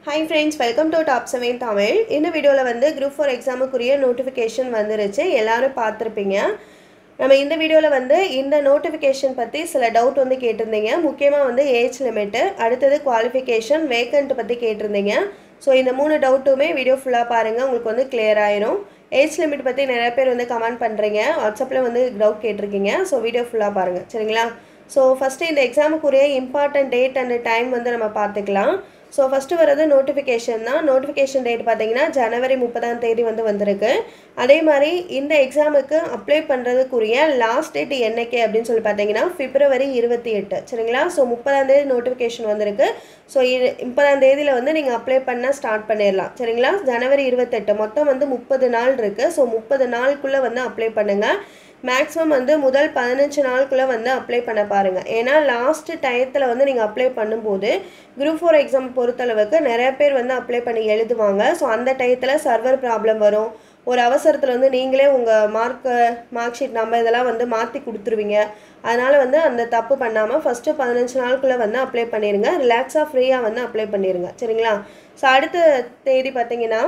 hi friends welcome to top seven Tamil இந்த வீடியோவில் வந்து குரூப் ஃபோர் எக்ஸாமுக்குரிய நோட்டிஃபிகேஷன் வந்துருச்சு எல்லாரும் பார்த்துருப்பீங்க நம்ம இந்த வீடியோவில் வந்து இந்த நோட்டிஃபிகேஷன் பற்றி சில டவுட் வந்து கேட்டிருந்தீங்க முக்கியமாக வந்து ஏஜ் லிமிட்டு அடுத்தது குவாலிஃபிகேஷன் வேக்கண்ட் பற்றி கேட்டிருந்தீங்க ஸோ இந்த மூணு டவுட்டுமே வீடியோ ஃபுல்லாக பாருங்கள் உங்களுக்கு வந்து clear ஆயிரும் ஏஜ் லிமிட் பற்றி நிறைய பேர் வந்து கமெண்ட் பண்ணுறீங்க வாட்ஸ்அப்பில் வந்து டவுட் கேட்டிருக்கீங்க ஸோ வீடியோ ஃபுல்லாக பாருங்கள் சரிங்களா ஸோ ஃபஸ்ட்டு இந்த எக்ஸாமுக்குரிய இம்பார்ட்டன்ட் டேட் அண்ட் டைம் வந்து நம்ம பார்த்துக்கலாம் ஸோ ஃபஸ்ட்டு வர்றது நோட்டிஃபிகேஷன் தான் நோட்டிஃபிகேஷன் டேட் பார்த்தீங்கன்னா ஜனவரி முப்பதாம் தேதி வந்து வந்திருக்கு அதே மாதிரி இந்த எக்ஸாமுக்கு அப்ளை பண்ணுறதுக்குரிய லாஸ்ட் டேட் என்னைக்கு அப்படின்னு சொல்லி பார்த்தீங்கன்னா பிப்ரவரி இருபத்தி எட்டு சரிங்களா ஸோ முப்பதாம் தேதி நோட்டிஃபிகேஷன் வந்திருக்கு ஸோ இரு முப்பதாம் தேதியில் வந்து நீங்கள் அப்ளை பண்ண ஸ்டார்ட் பண்ணிடலாம் சரிங்களா ஜனவரி இருபத்தெட்டு மொத்தம் வந்து முப்பது நாள் இருக்குது ஸோ முப்பது நாளுக்குள்ளே வந்து அப்ளை பண்ணுங்கள் மேக்ஸிமம் வந்து முதல் பதினஞ்சு நாளுக்குள்ளே வந்து அப்ளை பண்ண பாருங்கள் ஏன்னா லாஸ்ட் டயத்தில் வந்து நீங்கள் அப்ளை பண்ணும்போது குரூப் ஃபோர் எக்ஸாம் பொறுத்தளவுக்கு நிறைய பேர் வந்து அப்ளை பண்ணி எழுதுவாங்க ஸோ அந்த டயத்தில் சர்வர் ப்ராப்ளம் வரும் ஒரு அவசரத்தில் வந்து நீங்களே உங்கள் மார்க்கு மார்க் ஷீட் நம்ம இதெல்லாம் வந்து மாற்றி கொடுத்துருவீங்க அதனால் வந்து அந்த தப்பு பண்ணாமல் ஃபஸ்ட்டு பதினஞ்சு நாளுக்குள்ளே வந்து அப்ளை பண்ணிடுங்க ரிலாக்ஸாக ஃப்ரீயாக வந்து அப்ளை பண்ணிடுங்க சரிங்களா ஸோ அடுத்த தேதி பார்த்தீங்கன்னா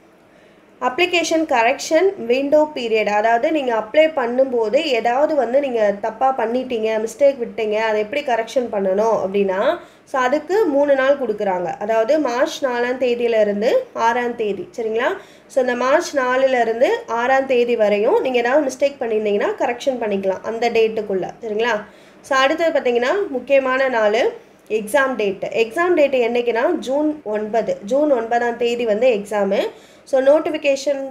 அப்ளிகேஷன் கரெக்ஷன் விண்டோ பீரியட் அதாவது நீங்கள் அப்ளை பண்ணும்போது ஏதாவது வந்து நீங்கள் தப்பாக பண்ணிட்டீங்க மிஸ்டேக் விட்டீங்க அதை எப்படி கரெக்ஷன் பண்ணணும் அப்படின்னா ஸோ அதுக்கு மூணு நாள் கொடுக்குறாங்க அதாவது மார்ச் நாலாம் தேதியிலேருந்து ஆறாம் தேதி சரிங்களா ஸோ இந்த மார்ச் நாலுலேருந்து ஆறாம் தேதி வரையும் நீங்கள் ஏதாவது மிஸ்டேக் பண்ணியிருந்தீங்கன்னா கரெக்ஷன் பண்ணிக்கலாம் அந்த டேட்டுக்குள்ளே சரிங்களா ஸோ அடுத்தது பார்த்தீங்கன்னா முக்கியமான நாள் எக்ஸாம் டேட்டு எக்ஸாம் டேட்டு என்றைக்குன்னா ஜூன் ஒன்பது ஜூன் ஒன்பதாம் தேதி வந்து exam so notification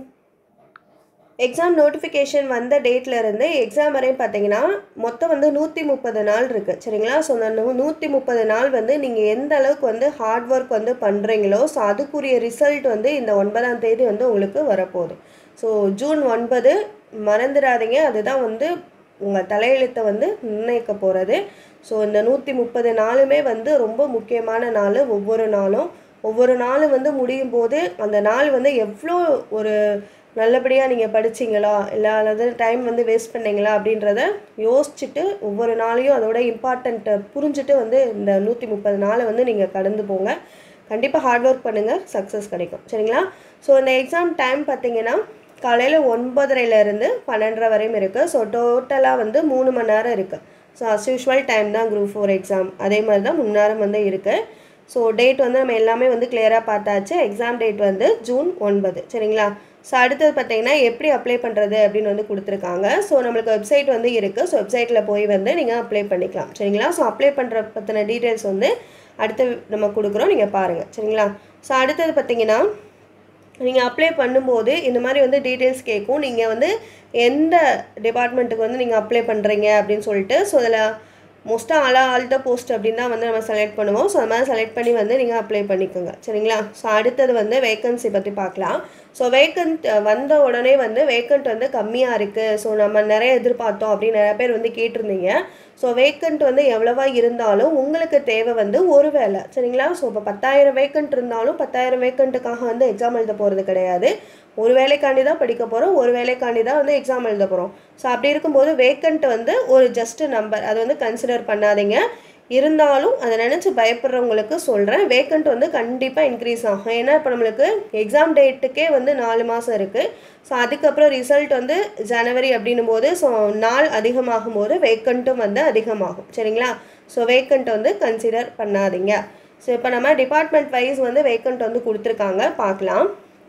exam notification வந்த டேட்ல இருந்து எக்ஸாம் வரையும் பார்த்தீங்கன்னா மொத்தம் வந்து நூற்றி முப்பது நாள் இருக்குது சரிங்களா ஸோ அந்த நூ நூற்றி முப்பது நாள் வந்து நீங்கள் எந்த அளவுக்கு வந்து ஹார்ட் ஒர்க் வந்து பண்ணுறீங்களோ ஸோ அதுக்குரிய ரிசல்ட் வந்து இந்த ஒன்பதாம் தேதி வந்து உங்களுக்கு வரப்போகுது ஸோ ஜூன் ஒன்பது மறந்துடாதீங்க அதுதான் வந்து உங்கள் தலையெழுத்தை வந்து நிர்ணயிக்க போகிறது ஸோ இந்த நூற்றி முப்பது நாளுமே வந்து ரொம்ப முக்கியமான நாள் ஒவ்வொரு நாளும் ஒவ்வொரு நாளும் வந்து முடியும் போது அந்த நாள் வந்து எவ்வளோ ஒரு நல்லபடியாக நீங்கள் படிச்சீங்களா இல்லை அல்லது டைம் வந்து வேஸ்ட் பண்ணீங்களா அப்படின்றத யோசிச்சுட்டு ஒவ்வொரு நாளையும் அதோட இம்பார்ட்டண்ட்டை புரிஞ்சுட்டு வந்து இந்த நூற்றி முப்பது நாளை வந்து நீங்கள் கடந்து போங்க கண்டிப்பாக ஹார்ட் ஒர்க் பண்ணுங்கள் சக்ஸஸ் கிடைக்கும் சரிங்களா ஸோ இந்த எக்ஸாம் டைம் பார்த்தீங்கன்னா காலையில் ஒன்பதரைலேருந்து பன்னெண்டரை வரையும் இருக்குது ஸோ டோட்டலாக வந்து மூணு மணி நேரம் இருக்குது ஸோ அஸ் யூஷுவல் டைம் தான் குரூப் ஃபோர் எக்ஸாம் அதே மாதிரி தான் மூணு நேரம் வந்து இருக்குது ஸோ டேட் வந்து நம்ம எல்லாமே வந்து கிளியராக பார்த்தாச்சு எக்ஸாம் டேட் வந்து ஜூன் ஒன்பது சரிங்களா ஸோ அடுத்தது பார்த்தீங்கன்னா எப்படி அப்ளை பண்ணுறது அப்படின்னு வந்து கொடுத்துருக்காங்க ஸோ நம்மளுக்கு வெப்சைட் வந்து இருக்குது ஸோ வெப்சைட்டில் போய் வந்து நீங்கள் அப்ளை பண்ணிக்கலாம் சரிங்களா ஸோ அப்ளை பண்ணுற பற்றின டீட்டெயில்ஸ் வந்து அடுத்து நம்ம கொடுக்குறோம் நீங்கள் பாருங்கள் சரிங்களா ஸோ அடுத்தது பார்த்தீங்கன்னா நீங்கள் அப்ளை பண்ணும்போது இந்த மாதிரி வந்து டீட்டெயில்ஸ் கேட்கும் நீங்கள் வந்து எந்த டிபார்ட்மெண்ட்டுக்கு வந்து நீங்கள் அப்ளை பண்ணுறீங்க அப்படின்னு சொல்லிட்டு ஸோ அதில் மோஸ்ட்டாக அலா ஆல்ட போஸ்ட் அப்படின்னு தான் வந்து நம்ம செலக்ட் பண்ணுவோம் ஸோ அது மாதிரி செலக்ட் பண்ணி வந்து நீங்கள் அப்ளை பண்ணிக்கோங்க சரிங்களா ஸோ அடுத்தது வந்து வேக்கன்சி பற்றி பார்க்கலாம் ஸோ வேக்கண்ட் வந்த உடனே வந்து வேக்கண்ட் வந்து கம்மியாக இருக்குது ஸோ நம்ம நிறைய எதிர்பார்த்தோம் அப்படின்னு நிறைய பேர் வந்து கேட்டிருந்தீங்க ஸோ வேக்கண்ட் வந்து எவ்வளவா இருந்தாலும் உங்களுக்கு தேவை வந்து ஒரு வேலை சரிங்களா ஸோ இப்போ பத்தாயிரம் வேக்கண்ட் இருந்தாலும் பத்தாயிரம் வேக்கண்ட்டுக்காக வந்து எக்ஸாம் எழுத போகிறது கிடையாது ஒரு வேலைக்காண்டி தான் படிக்க போகிறோம் ஒரு வேலைக்காண்டி தான் வந்து எக்ஸாம் எழுத போகிறோம் ஸோ அப்படி இருக்கும்போது வேக்கண்ட் வந்து ஒரு ஜஸ்ட் நம்பர் அதை வந்து கன்சிடர் பண்ணாதீங்க இருந்தாலும் அதை நினச்சி பயப்படுறவங்களுக்கு சொல்கிறேன் வேக்கண்ட் வந்து கண்டிப்பாக இன்க்ரீஸ் ஆகும் ஏன்னா இப்போ நம்மளுக்கு எக்ஸாம் டேட்டுக்கே வந்து நாலு மாதம் இருக்குது ஸோ அதுக்கப்புறம் ரிசல்ட் வந்து ஜனவரி அப்படின்னும் போது ஸோ நாள் அதிகமாகும் போது வேக்கண்ட்டும் வந்து அதிகமாகும் சரிங்களா ஸோ வேக்கண்ட் வந்து கன்சிடர் பண்ணாதீங்க ஸோ இப்போ நம்ம டிபார்ட்மெண்ட் வைஸ் வந்து வேக்கண்ட் வந்து கொடுத்துருக்காங்க பார்க்கலாம்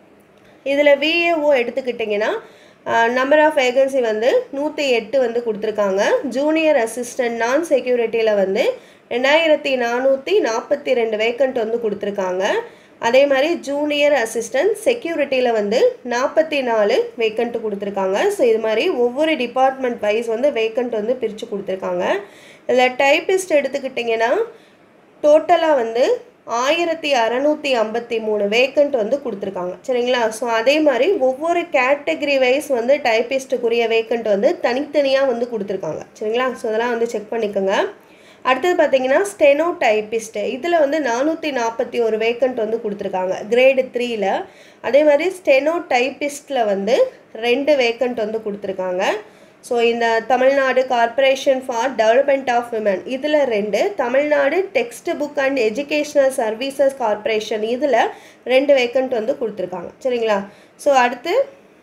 இதில் விஏஓ எடுத்துக்கிட்டிங்கன்னா நம்பர் ஆஃப் வேகன்சி வந்து நூற்றி எட்டு வந்து கொடுத்துருக்காங்க ஜூனியர் அசிஸ்டன்ட் நான் செக்யூரிட்டியில் வந்து ரெண்டாயிரத்தி நானூற்றி நாற்பத்தி ரெண்டு வேக்கண்ட் வந்து கொடுத்துருக்காங்க அதே மாதிரி ஜூனியர் அசிஸ்டன்ட் செக்யூரிட்டியில் வந்து நாற்பத்தி நாலு வேக்கண்ட் கொடுத்துருக்காங்க ஸோ இது மாதிரி ஒவ்வொரு டிபார்ட்மெண்ட் வைஸ் வந்து வேக்கண்ட் வந்து பிரித்து கொடுத்துருக்காங்க இதில் டைப்பிஸ்ட் எடுத்துக்கிட்டிங்கன்னா டோட்டலாக வந்து ஆயிரத்தி அறநூற்றி ஐம்பத்தி மூணு வேக்கண்ட் வந்து கொடுத்துருக்காங்க சரிங்களா ஸோ அதே மாதிரி ஒவ்வொரு கேட்டகரி வைஸ் வந்து டைப்பிஸ்ட்டுக்குரிய வேக்கண்ட் வந்து தனித்தனியாக வந்து கொடுத்துருக்காங்க சரிங்களா ஸோ அதெல்லாம் வந்து செக் பண்ணிக்கோங்க அடுத்தது பார்த்தீங்கன்னா ஸ்டெனோ டைப்பிஸ்ட்டு இதில் வந்து நானூற்றி நாற்பத்தி ஒரு வேக்கண்ட் வந்து கொடுத்துருக்காங்க கிரேடு த்ரீயில் அதே மாதிரி ஸ்டெனோ டைப்பிஸ்ட்டில் வந்து ரெண்டு வேக்கண்ட் வந்து கொடுத்துருக்காங்க ஸோ இந்த Tamil Nadu corporation for development of women இதில் ரெண்டு Tamil Nadu text book and educational services corporation இதில் ரெண்டு வேக்கண்ட் வந்து கொடுத்துருக்காங்க சரிங்களா ஸோ அடுத்து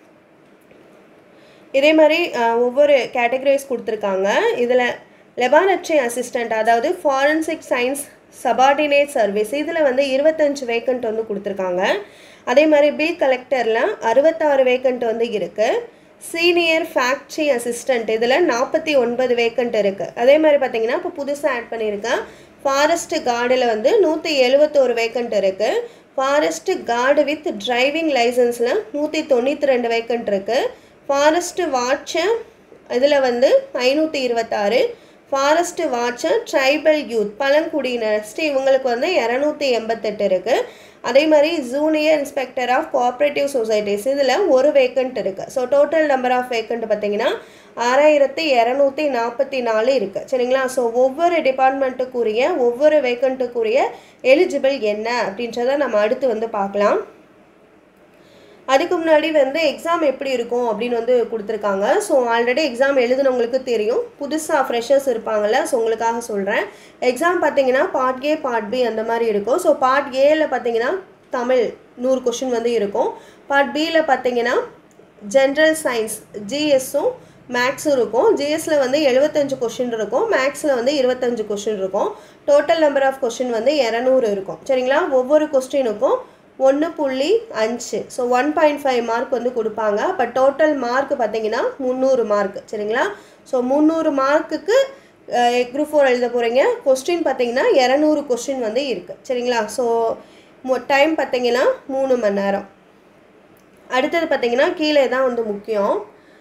இதே மாதிரி அஹ், ஒவ்வொரு கேட்டகரைஸ் கொடுத்துருக்காங்க இதில் லெபார்டரி அசிஸ்டண்ட் அதாவது ஃபாரன்சிக் சயின்ஸ் சபார்டினேட் சர்வீஸ் இதில் வந்து இருபத்தஞ்சு வேக்கண்ட் வந்து கொடுத்துருக்காங்க அதே மாதிரி பில் கலெக்டரில் அறுபத்தாறு வேக்கண்ட் வந்து இருக்குது சீனியர் ஃபேக்ட்ரி அசிஸ்டண்ட் இதில் நாற்பத்தி ஒன்பது வேக்கண்ட் இருக்குது அதே மாதிரி பார்த்தீங்கன்னா இப்போ புதுசாக ஆட் பண்ணியிருக்கேன் ஃபாரஸ்ட் கார்டில் வந்து நூற்றி எழுபத்தோரு வேக்கண்ட் இருக்குது ஃபாரஸ்ட் கார்டு வித் டிரைவிங் லைசன்ஸில் நூற்றி தொண்ணூற்றி ரெண்டு வேக்கண்ட் இருக்குது ஃபாரஸ்ட் வாட்சர் இதில் வந்து ஐநூற்றி இருபத்தாறு ஃபாரஸ்ட் வாட்சர் ட்ரைபல் யூத் பழங்குடியினர் ஸ்ரீ இவங்களுக்கு வந்து இரநூத்தி எண்பத்தெட்டு இருக்குது அதே மாதிரி junior inspector of cooperative societies இதில் ஒரு வேக்கண்ட் இருக்குது so total number of vacant பார்த்தீங்கன்னா ஆறாயிரத்தி இரநூத்தி நாற்பத்தி நாலு இருக்குது சரிங்களா ஸோ ஒவ்வொரு டிபார்ட்மெண்ட்டுக்குரிய ஒவ்வொரு வேக்கண்ட்டுக்குரிய எலிஜிபிள் என்ன அப்படின்றத நம்ம அடுத்து வந்து பார்க்கலாம் அதுக்கு முன்னாடி வந்து எக்ஸாம் எப்படி இருக்கும் அப்படின்னு வந்து கொடுத்துருக்காங்க ஸோ ஆல்ரெடி எக்ஸாம் எழுதுனவங்களுக்கு தெரியும் புதுசாக ஃப்ரெஷர்ஸ் இருப்பாங்கல்ல ஸோ உங்களுக்காக சொல்கிறேன் எக்ஸாம் பார்த்தீங்கன்னா பார்ட் ஏ பார்ட் பி அந்த மாதிரி இருக்கும் ஸோ பார்ட் ஏல பார்த்தீங்கன்னா தமிழ் நூறு கொஷின் வந்து இருக்கும் பார்ட் பியில் பார்த்தீங்கன்னா ஜென்ரல் சயின்ஸ் ஜிஎஸ்ஸும் மேக்ஸும் இருக்கும் ஜிஎஸ்சில் வந்து எழுபத்தஞ்சு கொஷின் இருக்கும் மேக்ஸில் வந்து இருபத்தஞ்சு கொஷின் இருக்கும் டோட்டல் நம்பர் ஆஃப் கொஷின் வந்து இரநூறு இருக்கும் சரிங்களா ஒவ்வொரு கொஸ்டினுக்கும் ஒன்று புள்ளி அஞ்சு so one point five mark வந்து கொடுப்பாங்க அப்போ டோட்டல் மார்க் பார்த்தீங்கன்னா முந்நூறு மார்க் சரிங்களா ஸோ முந்நூறு மார்க்குக்கு குரூப் ஃபோர் எழுத போகிறீங்க கொஸ்டின் பார்த்தீங்கன்னா இரநூறு கொஸ்டின் வந்து இருக்குது சரிங்களா ஸோ டைம் பார்த்தீங்கன்னா மூணு மணி நேரம் அடுத்தது பார்த்தீங்கன்னா கீழே தான் வந்து முக்கியம்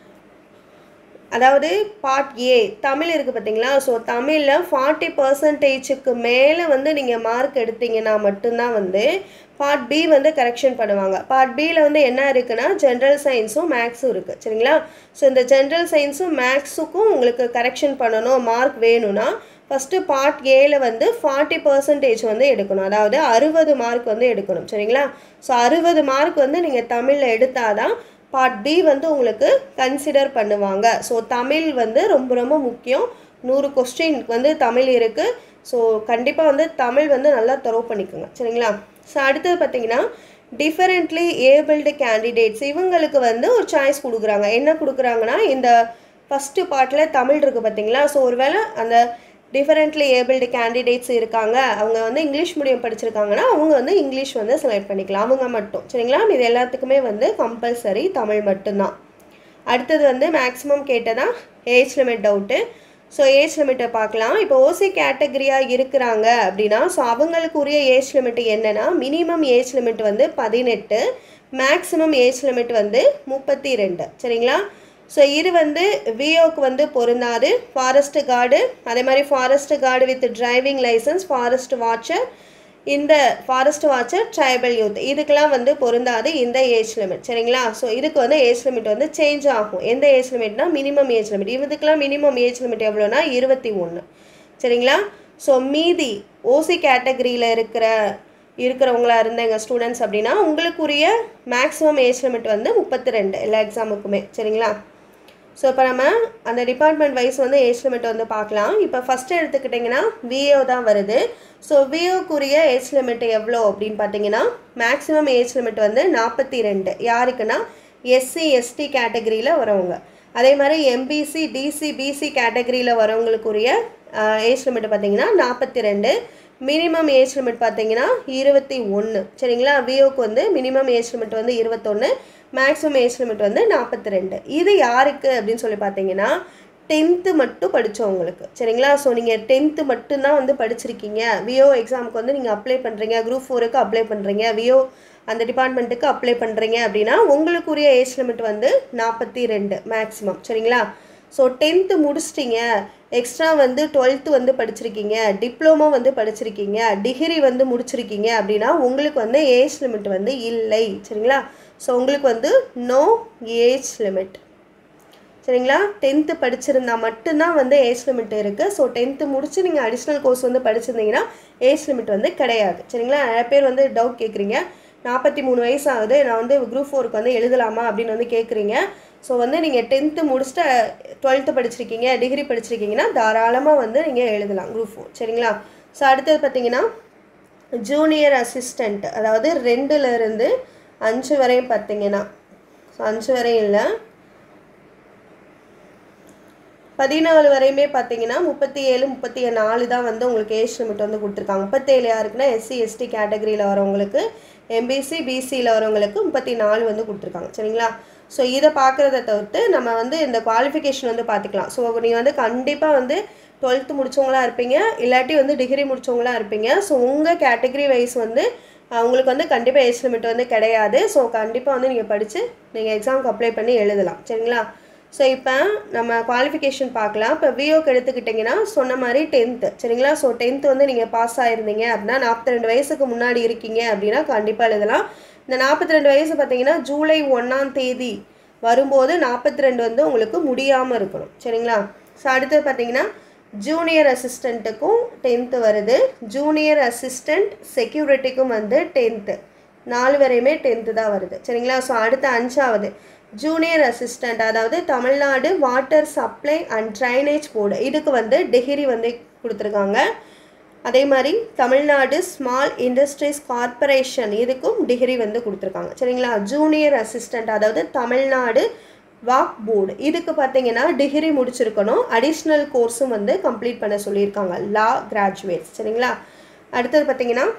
அதாவது பார்ட் ஏ தமிழ் இருக்குது பார்த்தீங்களா ஸோ தமிழில் ஃபார்ட்டி பர்சன்டேஜுக்கு மேலே வந்து நீங்கள் மார்க் எடுத்தீங்கன்னா மட்டும்தான் வந்து பார்ட் பி வந்து கரெக்ஷன் பண்ணுவாங்க பார்ட் பியில் வந்து என்ன இருக்குன்னா ஜென்ரல் சயின்ஸும் மேக்ஸும் இருக்குது சரிங்களா ஸோ இந்த ஜென்ரல் சயின்ஸும் மேக்ஸுக்கும் உங்களுக்கு கரெக்ஷன் பண்ணணும் மார்க் வேணும்னா ஃபஸ்ட்டு பார்ட் ஏல வந்து ஃபார்ட்டி பர்சன்டேஜ் வந்து எடுக்கணும் அதாவது அறுபது மார்க் வந்து எடுக்கணும் சரிங்களா ஸோ அறுபது மார்க் வந்து நீங்கள் தமிழில் எடுத்தாதான் பார்ட் பி வந்து உங்களுக்கு கன்சிடர் பண்ணுவாங்க ஸோ தமிழ் வந்து ரொம்ப ரொம்ப முக்கியம் நூறு கொஸ்டின் வந்து தமிழ் இருக்குது ஸோ கண்டிப்பாக வந்து தமிழ் வந்து நல்லா தரவு பண்ணிக்கோங்க சரிங்களா ஸோ அடுத்தது பார்த்தீங்கன்னா டிஃபரெண்ட்லி ஏபிள்டு கேண்டிடேட்ஸ் இவங்களுக்கு வந்து ஒரு சாய்ஸ் கொடுக்குறாங்க என்ன கொடுக்குறாங்கன்னா இந்த ஃபஸ்ட்டு பார்ட்டில் தமிழ் இருக்குது பார்த்தீங்களா ஸோ ஒருவேளை அந்த டிஃபரெண்ட்லி ஏபிள்டு கேண்டிடேட்ஸ் இருக்காங்க அவங்க வந்து இங்கிலீஷ் மீடியம் படிச்சிருக்காங்கன்னா அவங்க வந்து இங்கிலீஷ் வந்து செலக்ட் பண்ணிக்கலாம் அவங்க மட்டும் சரிங்களா இது எல்லாத்துக்குமே வந்து கம்பல்சரி தமிழ் மட்டும்தான் அடுத்தது வந்து மேக்ஸிமம் கேட்டதான் age limit doubt so age லிமிட்டை பார்க்கலாம் இப்போ ஓசி கேட்டகரியாக இருக்கிறாங்க அப்படின்னா ஸோ அவங்களுக்குரிய ஏஜ் லிமிட் என்னென்னா மினிமம் ஏஜ் லிமிட் வந்து பதினெட்டு மேக்ஸிமம் ஏஜ் லிமிட் வந்து முப்பத்தி ரெண்டு சரிங்களா ஸோ இது வந்து விஓக்கு வந்து பொருந்தாது ஃபாரஸ்ட் கார்டு அதே மாதிரி forest guard with driving license forest watcher இந்த ஃபாரஸ்ட் வாட்சர் ட்ரைபல் யூத் இதுக்கெல்லாம் வந்து பொருந்தாது இந்த ஏஜ் லிமிட் சரிங்களா ஸோ இதுக்கு வந்து ஏஜ் லிமிட் வந்து சேஞ்ச் ஆகும் எந்த ஏஜ் லிமிட்னா மினிமம் ஏஜ் லிமிட் இதுக்கெல்லாம் மினிமம் ஏஜ் லிமிட் எவ்வளோனா இருபத்தி ஒன்று சரிங்களா ஸோ மீதி ஓசி கேட்டகரியில் இருக்கிற இருக்கிறவங்களா இருந்த எங்கள் ஸ்டூடெண்ட்ஸ் அப்படின்னா உங்களுக்குரிய மேக்ஸிமம் ஏஜ் லிமிட் வந்து முப்பத்தி ரெண்டு எல்லா எக்ஸாமுக்குமே சரிங்களா ஸோ இப்போ நம்ம அந்த டிபார்ட்மெண்ட் வைஸ் வந்து ஏஜ் லிமிட் வந்து பார்க்கலாம் இப்போ ஃபஸ்ட்டு எடுத்துக்கிட்டிங்கன்னா விஓ தான் வருது ஸோ விஓக்குரிய ஏஜ் லிமிட் எவ்வளோ அப்படின்னு பார்த்தீங்கன்னா மேக்ஸிமம் ஏஜ் லிமிட் வந்து நாற்பத்தி ரெண்டு யாருக்குன்னா எஸ்சி எஸ்டி கேட்டகரியில் வரவங்க அதே மாதிரி எம்பிசி டிசி பிசி கேட்டகரியில் வரவங்களுக்குரிய ஏஜ் லிமிட் பார்த்தீங்கன்னா நாற்பத்தி ரெண்டு மினிமம் ஏஜ் லிமிட் பார்த்தீங்கன்னா இருபத்தி ஒன்று சரிங்களா விஓக்கு வந்து மினிமம் ஏஜ் லிமிட் வந்து இருபத்தொன்று மேக்ஸிமம் ஏஜ் லிமிட் வந்து நாற்பத்தி ரெண்டு இது யாருக்கு அப்படின்னு சொல்லி பார்த்தீங்கன்னா டென்த்து மட்டும் படித்தவங்களுக்கு சரிங்களா ஸோ நீங்கள் டென்த்து மட்டும்தான் வந்து படிச்சிருக்கீங்க விஓ எக்ஸாமுக்கு வந்து நீங்கள் அப்ளை பண்ணுறீங்க குரூப் ஃபோருக்கு அப்ளை பண்ணுறீங்க விஓ அந்த டிபார்ட்மெண்ட்டுக்கு அப்ளை பண்ணுறீங்க அப்படின்னா உங்களுக்குரிய ஏஜ் லிமிட் வந்து நாற்பத்தி ரெண்டு மேக்ஸிமம் சரிங்களா ஸோ டென்த்து முடிச்சிட்டிங்க எக்ஸ்ட்ரா வந்து டுவெல்த்து வந்து படிச்சிருக்கீங்க டிப்ளமோ வந்து படிச்சிருக்கீங்க டிகிரி வந்து முடிச்சிருக்கீங்க அப்படின்னா உங்களுக்கு வந்து ஏஜ் லிமிட் வந்து இல்லை சரிங்களா ஸோ உங்களுக்கு வந்து நோ ஏஜ் லிமிட் சரிங்களா டென்த்து படிச்சிருந்தா மட்டும்தான் வந்து ஏஜ் லிமிட் இருக்குது ஸோ டென்த்து முடிச்சு நீங்கள் அடிஷ்னல் கோர்ஸ் வந்து படிச்சிருந்தீங்கன்னா ஏஜ் லிமிட் வந்து கிடையாது சரிங்களா நிறைய பேர் வந்து டவுட் கேட்குறீங்க நாற்பத்தி மூணு வயசு ஆகுது நான் வந்து குரூப் ஃபோருக்கு வந்து எழுதலாமா அப்படின்னு வந்து கேட்குறீங்க ஸோ வந்து நீங்கள் டென்த்து முடிச்சுட்டு டுவெல்த்து படிச்சிருக்கீங்க டிகிரி படிச்சிருக்கீங்கன்னா தாராளமாக வந்து நீங்கள் எழுதலாம் குரூப் ஃபோர் சரிங்களா ஸோ அடுத்தது பார்த்தீங்கன்னா ஜூனியர் அசிஸ்டண்ட் அதாவது ரெண்டுலேருந்து அஞ்சு வரையும் பார்த்தீங்கன்னா ஸோ அஞ்சு வரையும் இல்லை பதினாலு வரையுமே பார்த்தீங்கன்னா முப்பத்தி ஏழு முப்பத்தி நாலு தான் வந்து உங்களுக்கு ஏஜ் லிமிட் வந்து கொடுத்துருக்காங்க முப்பத்தேழு யாருக்குன்னா எஸ்சி எஸ்டி கேட்டகரியில் வரவங்களுக்கு எம்பிசி பிசியில் வரவங்களுக்கு முப்பத்தி நாலு வந்து கொடுத்துருக்காங்க சரிங்களா ஸோ இதை பார்க்குறத தவிர்த்து நம்ம வந்து இந்த குவாலிஃபிகேஷன் வந்து பார்த்துக்கலாம் ஸோ நீங்கள் வந்து கண்டிப்பாக வந்து டுவெல்த்து முடிச்சவங்களா இருப்பீங்க இல்லாட்டி வந்து டிகிரி முடிச்சவங்களா இருப்பீங்க ஸோ உங்கள் கேட்டகரி வைஸ் வந்து அஹ், உங்களுக்கு வந்து கண்டிப்பாக ஏஜ் லிமிட் வந்து கிடையாது ஸோ கண்டிப்பாக வந்து நீங்கள் படித்து நீங்கள் எக்ஸாமுக்கு அப்ளை பண்ணி எழுதலாம் சரிங்களா ஸோ இப்போ நம்ம குவாலிஃபிகேஷன் பார்க்கலாம் இப்போ விஓக்கு எடுத்துக்கிட்டிங்கன்னா சொன்ன மாதிரி டென்த்து சரிங்களா ஸோ டென்த்து வந்து நீங்கள் பாஸ் ஆயிருந்தீங்க அப்படின்னா நாற்பத்தி ரெண்டு வயசுக்கு முன்னாடி இருக்கீங்க அப்படின்னா கண்டிப்பாக எழுதலாம் இந்த நாற்பத்தி ரெண்டு வயசு பார்த்தீங்கன்னா ஜூலை ஒன்றாம் தேதி வரும்போது நாற்பத்தி ரெண்டு வந்து உங்களுக்கு முடியாமல் இருக்கணும் சரிங்களா ஸோ அடுத்து பார்த்தீங்கன்னா ஜூனியர் அசிஸ்டண்ட்டுக்கும் டென்த்து வருது ஜூனியர் அசிஸ்டண்ட் செக்யூரிட்டிக்கும் வந்து டென்த்து நாலு வரையுமே டென்த்து தான் வருது சரிங்களா ஸோ அடுத்த அஞ்சாவது ஜூனியர் அசிஸ்டண்ட் அதாவது Tamil Nadu water supply and drainage board இதுக்கு வந்து டிகிரி வந்து கொடுத்துருக்காங்க அதே மாதிரி தமிழ்நாடு ஸ்மால் இண்டஸ்ட்ரீஸ் கார்ப்பரேஷன் இதுக்கும் டிகிரி வந்து கொடுத்துருக்காங்க சரிங்களா ஜூனியர் அசிஸ்டண்ட் அதாவது தமிழ்நாடு வாக் போர்டு இதுக்கு பார்த்தீங்கன்னா டிகிரி முடிச்சிருக்கணும் அடிஷ்னல் கோர்ஸும் வந்து கம்ப்ளீட் பண்ண சொல்லியிருக்காங்க லா கிராஜுவேட்ஸ் சரிங்களா அடுத்தது பார்த்தீங்கன்னா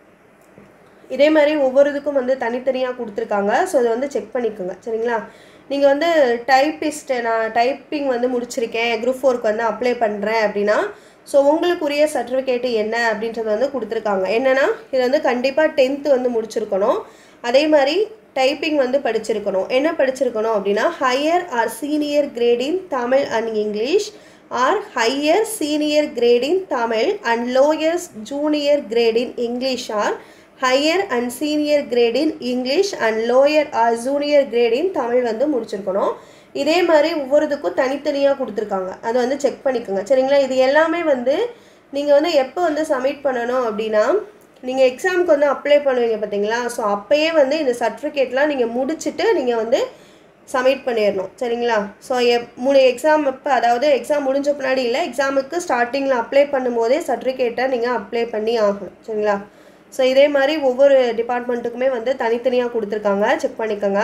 இதே மாதிரி ஒவ்வொரு இதுக்கும் வந்து தனித்தனியாக கொடுத்துருக்காங்க ஸோ இதை வந்து செக் பண்ணிக்கோங்க சரிங்களா நீங்கள் வந்து டைப்பிஸ்ட் நான் டைப்பிங் வந்து முடிச்சிருக்கேன் குரூப் ஃபோருக்கு வந்து அப்ளை பண்ணுறேன் அப்படின்னா ஸோ உங்களுக்குரிய சர்டிஃபிகேட்டு என்ன அப்படின்றது வந்து கொடுத்துருக்காங்க என்னென்னா இது வந்து கண்டிப்பாக டென்த்து வந்து முடிச்சிருக்கணும் அதே மாதிரி டைப்பிங் வந்து படிச்சிருக்கணும் என்ன படிச்சிருக்கணும் அப்படின்னா higher or senior grade in Tamil and English or higher senior grade in Tamil and lowers junior grade in English or higher and senior grade in English and lower or junior grade in Tamil வந்து முடிச்சிருக்கணும் இதே மாதிரி ஒவ்வொருத்துக்கும் தனித்தனியாக கொடுத்துருக்காங்க அதை வந்து check பண்ணிக்கோங்க சரிங்களா இது எல்லாமே வந்து நீங்கள் வந்து எப்போ வந்து சப்மிட் பண்ணணும் அப்படின்னா நீங்கள் எக்ஸாமுக்கு வந்து அப்ளை பண்ணுவீங்க பார்த்தீங்களா ஸோ அப்போயே வந்து இந்த சர்டிஃபிகேட்லாம் நீங்கள் முடிச்சுட்டு நீங்கள் வந்து சப்மிட் பண்ணிடணும் சரிங்களா ஸோ எப் மூணு எக்ஸாம் அப்போ அதாவது எக்ஸாம் முடிஞ்ச பின்னாடி இல்லை எக்ஸாமுக்கு ஸ்டார்டிங்கில் அப்ளை பண்ணும்போதே சர்டிஃபிகேட்டை நீங்கள் அப்ளை பண்ணி ஆகணும் சரிங்களா ஸோ இதே மாதிரி ஒவ்வொரு டிபார்ட்மெண்ட்டுக்குமே வந்து தனித்தனியாக கொடுத்துருக்காங்க செக் பண்ணிக்கோங்க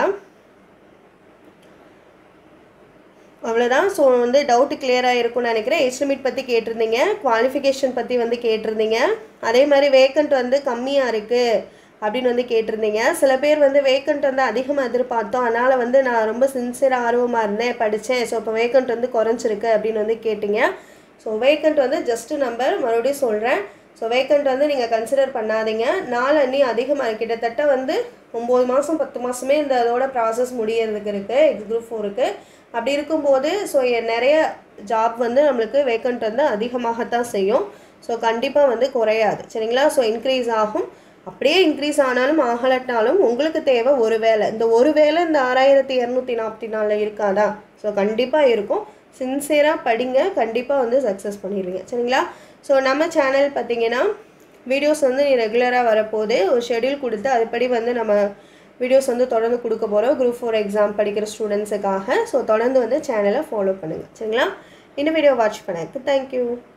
அவ்வளோதான் ஸோ வந்து டவுட்டு கிளியராக இருக்கும்னு நினைக்கிறேன் ஏஜ் லிமிட் பற்றி கேட்டிருந்தீங்க குவாலிஃபிகேஷன் பற்றி வந்து கேட்டிருந்தீங்க அதே மாதிரி வேக்கண்ட் வந்து கம்மியாக இருக்குது அப்படின்னு வந்து கேட்டிருந்தீங்க சில பேர் வந்து வேக்கண்ட் வந்து அதிகமாக எதிர்பார்த்தோம் அதனால் வந்து நான் ரொம்ப சின்சியராக ஆர்வமாக இருந்தேன் படித்தேன் ஸோ இப்போ வேக்கண்ட் வந்து குறைஞ்சிருக்கு அப்படின்னு வந்து கேட்டிங்க ஸோ வேக்கண்ட் வந்து ஜஸ்ட்டு நம்பர் மறுபடியும் சொல்கிறேன் ஸோ வேக்கண்ட் வந்து நீங்கள் கன்சிடர் பண்ணாதீங்க நாலு அண்ணி அதிகமாக கிட்டத்தட்ட வந்து ஒம்பது மாதம் பத்து மாதமே இந்த அதோட ப்ராசஸ் முடியறதுக்கு இருக்குது எக்ஸ் குரூப் ஃபோருக்கு அப்படி இருக்கும்போது ஸோ நிறைய ஜாப் வந்து நம்மளுக்கு வேக்கண்ட் வந்து அதிகமாகத்தான் செய்யும் ஸோ கண்டிப்பாக வந்து குறையாது சரிங்களா ஸோ இன்க்ரீஸ் ஆகும் அப்படியே இன்க்ரீஸ் ஆனாலும் ஆகலட்டாலும் உங்களுக்கு தேவை ஒரு வேலை இந்த ஒரு வேலை இந்த ஆறாயிரத்தி இரநூத்தி நாற்பத்தி நாலில் இருக்காதா ஸோ கண்டிப்பாக இருக்கும் சின்சியராக படிங்க கண்டிப்பாக வந்து சக்ஸஸ் பண்ணிடுவீங்க சரிங்களா ஸோ நம்ம சேனல் பார்த்தீங்கன்னா வீடியோஸ் வந்து ரெகுலராக வரப்போகுது ஒரு ஷெட்யூல் கொடுத்து அதுபடி வந்து நம்ம வீடியோஸ் வந்து தொடர்ந்து கொடுக்க போகிறோம் குரூப் ஃபோர் எக்ஸாம் படிக்கிற ஸ்டூடெண்ட்ஸுக்காக ஸோ தொடர்ந்து வந்து சேனலை ஃபாலோ பண்ணுங்கள் சரிங்களா இந்த வீடியோ வாட்ச் பண்ணதுக்கு தேங்க்யூ